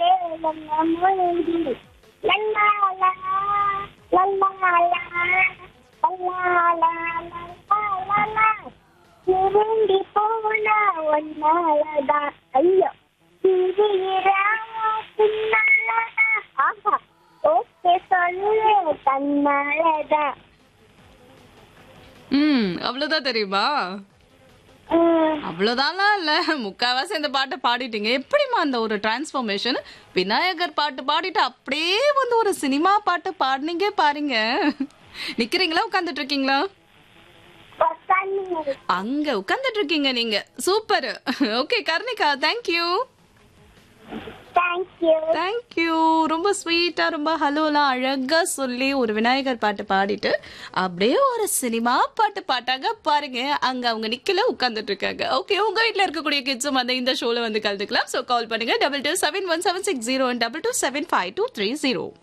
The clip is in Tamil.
மனசுக்குள்ளே என்ன மொழி லல்லா லா, லல்லா லா, லல்லா லா, லல்லா லா. திரும்பி போனா ஒன்னாலதான் ஐயோ திரும்பிரா பின்னாலதான் ஆஹா ஓகே சொல்லு தன்னாலதான் ம் அவ்வளவுதான் தெரியுமா ம், அவ்வளவுதான்லாம் இல்ல முக்காவாசி இந்த பாட்டை பாடிட்டீங்க எப்படிம்மா அந்த ஒரு டிரான்ஸ்ஃபர்மேஷன் விநாயகர் பாட்டு பாடிட்டு அப்படியே வந்து ஒரு சினிமா பாட்டு பாடுனீங்க பாருங்க நிக்கிறீங்களா உட்கார்ந்துட்டு இருக்கீங்களா உக்காந்து அங்க உட்கார்ந்துட்டு இருக்கீங்க நீங்க super okay Karnika thank you thank you thank you ரொம்ப ஸ்வீட்டா ரொம்ப ஹலோலாம் அழகா சொல்லி ஒரு விநாயகர் பாட்டு பாடிட்டு அப்படியே ஒரு சினிமா பாட்டு பாட்டாங்க பாருங்க அங்க அவங்க நிக்கல உட்கார்ந்துட்டு இருக்காங்க ஓகே உங்க வீட்ல இருக்கக்கூடிய கிட்ஸும் வந்து இந்த ஷோல வந்து கலந்துக்கலாம் ஸோ கால் பண்ணுங்க double two seven one seven six zero double two seven five two three zero